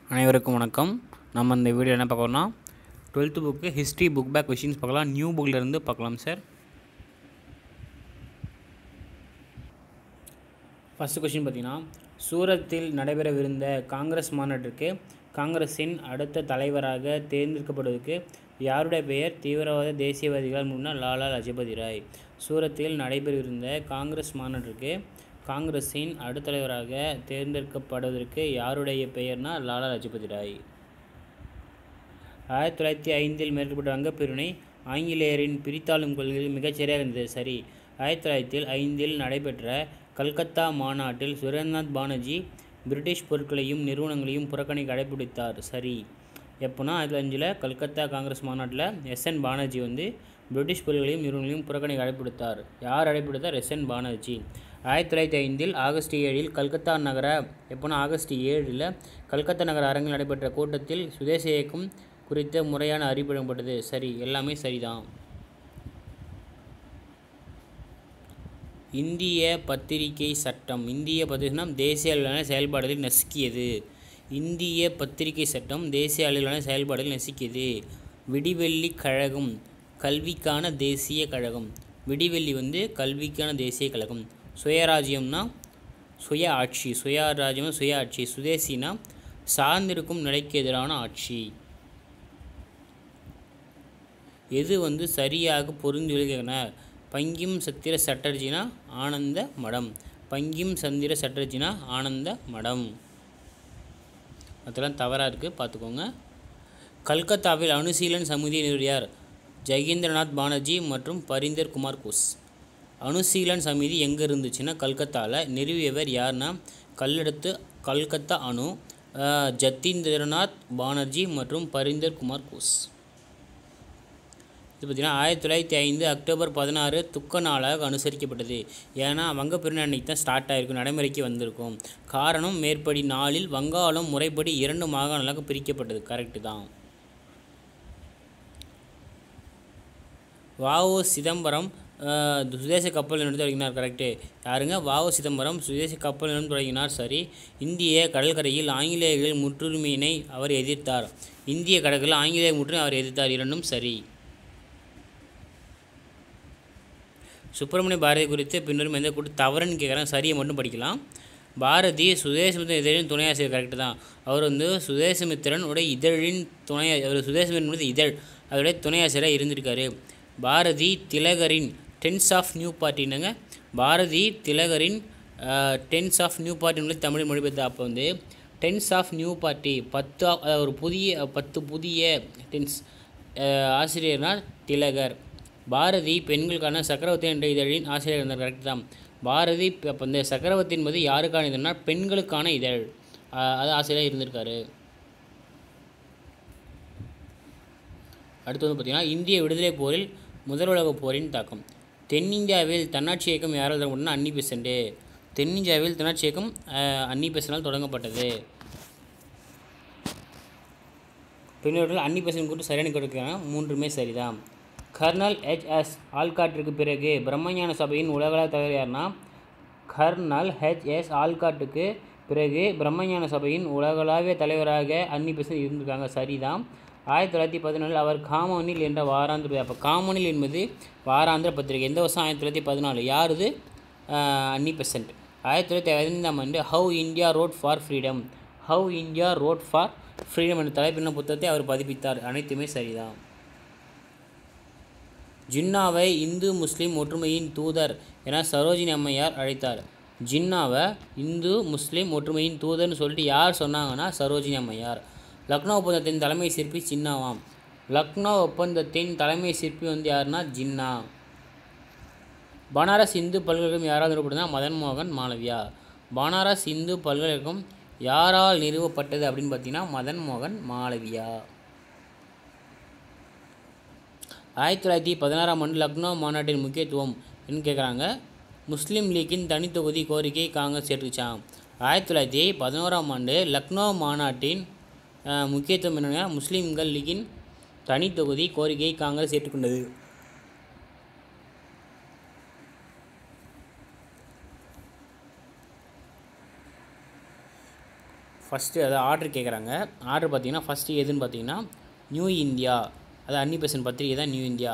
அனைவருக்கும் வணக்கம் நம்ம இந்த வீடியோ என்ன பார்க்கறோம்னா twelfth book history book back questions பார்க்கலாம் நியூ புக்கில் இருந்து பார்க்கலாம் சார் ஃபஸ்ட்டு கொஷின் பார்த்தீங்கன்னா சூரத்தில் நடைபெறவிருந்த காங்கிரஸ் மாநாட்டிற்கு காங்கிரஸின் அடுத்த தலைவராக தேர்ந்தெடுக்கப்படுவதற்கு யாருடைய பெயர் தீவிரவாத தேசியவாதிகள் முன்னாள் லாலா லஜபதி ராய் சூரத்தில் நடைபெறவிருந்த காங்கிரஸ் மாநாட்டிற்கு காங்கிரஸின் அடுத்த தலைவராக தேர்ந்தெடுக்கப்படுவதற்கு யாருடைய பெயர்னா லாலா லஜபதி ராய் ஆயிரத்தி தொள்ளாயிரத்தி ஐந்தில் மேற்கப்பட்ட வங்கப்பிரிவினை ஆங்கிலேயரின் பிரித்தாளும் கொள்கையில் மிகச்சரியாக இருந்தது சரி ஆயிரத்தி தொள்ளாயிரத்தி ஐந்தில் நடைபெற்ற கல்கத்தா மாநாட்டில் சுரேந்திரநாத் பானர்ஜி பிரிட்டிஷ் பொருட்களையும் நிறுவனங்களையும் புறக்கணிக்க கடைபிடித்தார் சரி எப்போனா ஆயிரத்தி அஞ்சில் கல்கத்தா காங்கிரஸ் மாநாட்டில் எஸ் என் பானர்ஜி வந்து பிரிட்டிஷ் பொருட்களையும் நிறுவனங்களையும் புறக்கணிக்க அடைப்பிடித்தார் யார் அடைப்பிடித்தார் எஸ் என் பானர்ஜி ஆயிரத்தி தொள்ளாயிரத்தி ஐந்தில் ஆகஸ்ட் ஏழில் கல்கத்தா நகர எப்போனா ஆகஸ்ட் ஏழில் கல்கத்தா நகர அரங்கில் நடைபெற்ற கூட்டத்தில் சுதேச இயக்கம் குறித்த முறையான அறிவிக்கப்பட்டது சரி எல்லாமே சரிதான் இந்திய பத்திரிகை சட்டம் இந்திய பத்திரிகை தேசிய அளவிலான செயல்பாடுகளில் நசுக்கியது இந்திய பத்திரிகை சட்டம் தேசிய அளவிலான செயல்பாடுகள் நசுக்கியது விடிவெள்ளி கழகம் கல்விக்கான தேசிய கழகம் விடிவெள்ளி வந்து கல்விக்கான தேசிய கழகம் சுயராஜ்யம்னா சுய ஆட்சி சுயராஜ்யம் சுய ஆட்சி சுதேசினா சார்ந்திருக்கும் நிலைக்கு எதிரான ஆட்சி எது வந்து சரியாக பொருந்துகிறன பங்கிம் சத்திர சட்டர்ஜினா ஆனந்த மடம் பங்கிம் சந்திர சட்டர்ஜினா ஆனந்த மடம் அதெல்லாம் தவறாக இருக்குது பார்த்துக்கோங்க கல்கத்தாவில் அணுசீலன் சமிதியை நிறுவியார் ஜெகேந்திரநாத் பானர்ஜி மற்றும் பரிந்தர் குமார் கோஸ் அணுசீலன் சமிதி எங்கே இருந்துச்சுன்னா கல்கத்தாவில் நிறுவியவர் யார்னா கல்லெடுத்து கல்கத்தா அணு ஜத்தீந்திரநாத் பானர்ஜி மற்றும் பரிந்தர் குமார் கோஸ் இது பார்த்திங்கன்னா ஆயிரத்தி தொள்ளாயிரத்தி ஐந்து அக்டோபர் பதினாறு துக்க நாளாக அனுசரிக்கப்பட்டது ஏன்னா வங்கப்பெருநாள் அன்னைக்கு தான் ஸ்டார்ட் ஆகிருக்கும் நடைமுறைக்கு வந்திருக்கும் காரணம் மேற்படி நாளில் வங்காளம் முறைப்படி இரண்டு மாகாணங்களாக பிரிக்கப்பட்டது கரெக்டு தான் வாஓ சிதம்பரம் சுதேச கப்பல் நிறுவனம் தொடங்கினார் கரெக்டு யாருங்க வாஓ சிதம்பரம் சுதேச கப்பல் நிறுவனம் தொடங்கினார் சரி இந்திய கடற்கரையில் ஆங்கிலேயர்களின் முற்றுரிமையினை அவர் எதிர்த்தார் இந்திய கடற்கரையில் ஆங்கிலேயர் முற்றுமை அவர் எதிர்த்தார் இரண்டும் சரி சுப்பிரமணிய பாரதி குறித்து பின்வரும் எந்த கூட்டு தவறுன்னு கேட்குறேன் சரியை மட்டும் படிக்கலாம் பாரதி சுதேசமித்திரன் இதழின் துணை ஆசிரியர் கரெக்டு தான் அவர் வந்து சுதேசமித்திரன் உடைய இதழின் துணை அவர் சுதேசமித்திரன் இதழ் அதோடைய துணை ஆசிரியராக இருந்திருக்காரு பாரதி திலகரின் டென்ஸ் ஆஃப் நியூ பார்ட்டினுங்க பாரதி திலகரின் டென்ஸ் ஆஃப் நியூ பார்ட்டின்னு தமிழ் மொழிபெயர்த்து அப்போ வந்து டென்ஸ் ஆஃப் நியூ பார்ட்டி பத்து ஒரு புதிய பத்து புதிய டென்ஸ் ஆசிரியர்னால் திலகர் பாரதி பெண்களுக்கான சக்கரவர்த்தி என்ற இதழின் ஆசிரியர் இருந்தார் கரெக்ட் தான் பாரதி இப்போ இந்த சக்கரவர்த்தி என்பது யாருக்கான இதழ்னா பெண்களுக்கான இதழ் அது ஆசிரியர் இருந்திருக்காரு அடுத்து வந்து பார்த்திங்கன்னா இந்திய விடுதலை போரில் முதல் உலகப் போரின் தாக்கம் தென்னிந்தியாவில் தன்னாட்சி இயக்கம் யாரால் தொடங்கப்பட்டனா அன்னி பெசன்ட்டு தென்னிந்தியாவில் தன்னாட்சி இயக்கம் அன்னி பெசனால் தொடங்கப்பட்டது பின்னோர்கள் அன்னி பெசன் கூட்டு சரியான கொடுக்கிறாங்க மூன்றுமே சரிதான் கர்னல் ஹெச்எஸ் ஆல்காட்டிற்கு பிறகு பிரம்மஞான சபையின் உலகள தலைவர் யார்னா கர்னல் ஹெச்எஸ் ஆல்காட்டுக்கு பிறகு பிரம்மஞான சபையின் உலகளாவிய தலைவராக அன்னி பெசன் இருந்திருக்காங்க சரிதான் ஆயிரத்தி தொள்ளாயிரத்தி பதினாலில் அவர் காமோனில் என்ற வாராந்திர அப்போ காமோனில் என்பது வாராந்திர பத்திரிகை எந்த வருஷம் ஆயிரத்தி தொள்ளாயிரத்தி பதினாலு யார் இது அன்னி பெசன்ட் ஆயிரத்தி தொள்ளாயிரத்தி பதினைந்தாம் ஆண்டு how India wrought for freedom how India wrought for freedom என்ற தலைப்பின புத்தகத்தை அவர் பதிப்பித்தார் அனைத்துமே சரிதான் ஜின்னாவை இந்து முஸ்லீம் ஒற்றுமையின் தூதர் என சரோஜினி அம்மையார் அழைத்தார் ஜின்னாவை இந்து முஸ்லீம் ஒற்றுமையின் தூதர்னு சொல்லிட்டு யார் சொன்னாங்கன்னா சரோஜினி அம்மையார் லக்னோ ஒப்பந்தத்தின் தலைமை சிற்பி சின்னாவாம் லக்னோ ஒப்பந்தத்தின் தலைமை சிற்பி வந்து யாருன்னா ஜின்னா பனாரஸ் இந்து பல்கலைக்கழகம் யாரால் நிறுவப்படுதுன்னா மதன் மோகன் மாளவியா பனாரஸ் இந்து பல்கலைக்கழகம் யாரால் நிறுவப்பட்டது அப்படின்னு பார்த்தீங்கன்னா மதன் மோகன் மாளவியா ஆயிரத்தி தொள்ளாயிரத்தி பதினாறாம் ஆண்டு லக்னோ மாநாட்டின் முக்கியத்துவம் என்ன கேட்குறாங்க முஸ்லீம் லீக்கின் தனித்தொகுதி கோரிக்கை காங்கிரஸ் ஏற்றுச்சான் ஆயிரத்தி தொள்ளாயிரத்தி பதினோராம் ஆண்டு லக்னோ மாநாட்டின் முக்கியத்துவம் என்னென்னா முஸ்லீம்கள் லீக்கின் தனித்தொகுதி கோரிக்கையை காங்கிரஸ் ஏற்றுக்கொண்டது ஃபஸ்ட்டு அதாவது ஆர்டர் கேட்குறாங்க ஆர்டர் பார்த்தீங்கன்னா ஃபஸ்ட்டு எதுன்னு பார்த்தீங்கன்னா நியூ இந்தியா அதாவது அன்னி பெசன்ட் பத்திரிகை தான் நியூ இந்தியா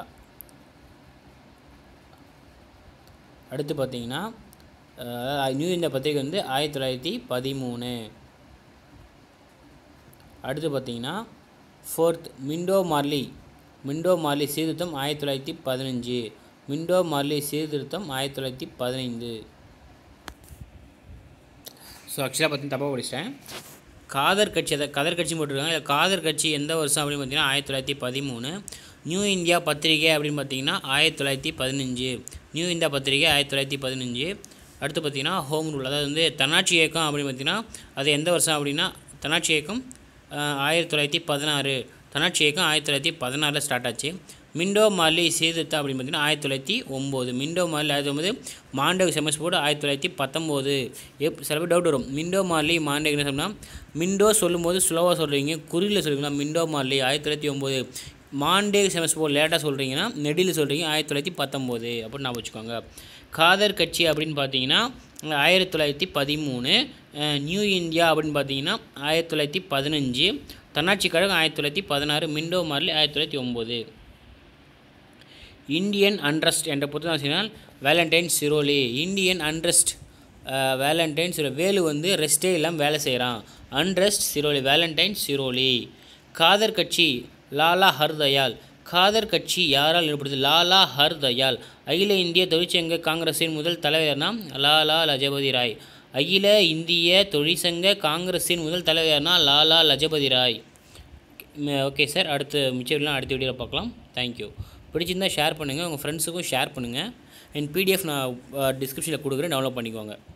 அடுத்து பார்த்தீங்கன்னா அஹ், நியூ இந்தியா பத்திரிகை வந்து ஆயிரத்தி தொள்ளாயிரத்தி பதிமூணு அடுத்து பார்த்தீங்கன்னா fourth Minto Morley Minto Morley சீர்திருத்தம் ஆயிரத்தி தொள்ளாயிரத்தி பதினஞ்சு மிண்டோ மார்லி சீர்திருத்தம் ஆயிரத்தி தொள்ளாயிரத்தி பதினைந்து ஸோ ஆக்சுவலாக பார்த்தீங்கன்னா தப்பாக படிச்சிட்டேன் காதர் கட்சி அதை கதர் கட்சி போட்டிருக்காங்க இதில் காதர் கட்சி எந்த வருஷம் அப்படின்னு பார்த்தீங்கன்னா ஆயிரத்தி தொள்ளாயிரத்தி பதிமூணு நியூ இந்தியா பத்திரிகை அப்படின்னு பார்த்தீங்கன்னா ஆயிரத்தி தொள்ளாயிரத்தி பதினஞ்சு நியூ இந்தியா பத்திரிகை ஆயிரத்தி தொள்ளாயிரத்தி பதினஞ்சு அடுத்து பார்த்தீங்கன்னா ஹோம் ரூல் அதாவது வந்து தன்னாட்சி இயக்கம் அப்படின்னு பார்த்தீங்கன்னா அது எந்த வருஷம் அப்படின்னா தன்னாட்சி இயக்கம் ஆஹ், ஆயிரத்தி தொள்ளாயிரத்தி பதினாறு தன்னாட்சி இயக்கம் ஆயிரத்தி தொள்ளாயிரத்தி பதினாறில் ஸ்டார்ட் ஆச்சு மிண்டோ மார்லி சீர்திருத்தம் அப்படின்னு பார்த்தீங்கன்னா ஆயிரத்தி தொள்ளாயிரத்தி ஒம்பது மிண்டோ மார்லி ஆயிரத்தி ஒம்பது மாண்டவ் செமஸ் போர்டு ஆயிரத்தி தொள்ளாயிரத்தி பத்தொம்போது எப் சில பேர் டவுட் வரும் மிண்டோ மார்லி மாண்டவ் என்ன சொன்னால் மிண்டோ சொல்லும்போது ஸ்லோவாக சொல்கிறீங்க குறியில் சொல்கிறீங்களா மிண்டோ மார்லி ஆயிரத்தி தொள்ளாயிரத்தி ஒம்பது மாண்டேக் செமஸ் போர்டு லேட்டாக சொல்கிறீங்கன்னா நெடில் சொல்கிறீங்க ஆயிரத்தி தொள்ளாயிரத்தி பத்தொம்போது அப்படின்னு நான் வச்சுக்கோங்க காதர் கட்சி அப்படின்னு பார்த்தீங்கன்னா ஆயிரத்தி தொள்ளாயிரத்தி பதிமூணு அஹ், நியூ இந்தியா அப்படின்னு பார்த்தீங்கன்னா ஆயிரத்தி தொள்ளாயிரத்தி பதினஞ்சு தன்னாட்சி கழகம் ஆயிரத்தி தொள்ளாயிரத்தி பதினாறு மிண்டோ மார்லி ஆயிரத்தி தொள்ளாயிரத்தி ஒம்பது இந்தியன் அண்ட்ரஸ்ட் என்ற புத்தகம் சொன்னால் Valentine Chirol Indian unrest Valentine Chirol Velu வந்து ரெஸ்ட்டே இல்லாமல் வேலை செய்கிறான் unrest Chirol Valentine Chirol Ghadar கட்சி லாலா ஹர்தயால் காதர் கட்சி யாரால் ஏற்படுது லாலா ஹர்தயால் அகில இந்திய தொழிற்சங்க காங்கிரஸின் முதல் தலைவர்னா லாலா லஜபதி ராய் அகில இந்திய தொழிற்சங்க காங்கிரஸின் முதல் தலைவர்னா லாலா லஜபதி ராய் ஓகே சார் அடுத்து மிச்சம்லாம் அடுத்த வீடியோவில் பார்க்கலாம் தேங்க்யூ பிடிச்சிருந்தா ஷேர் பண்ணுங்கள் உங்கள் ஃப்ரெண்ட்ஸுக்கும் ஷேர் பண்ணுங்கள் என் பிடிஎஃப் நான் டிஸ்கிரிப்ஷனில் கொடுக்குறேன் டவுன்லோட் பண்ணிக்கோங்க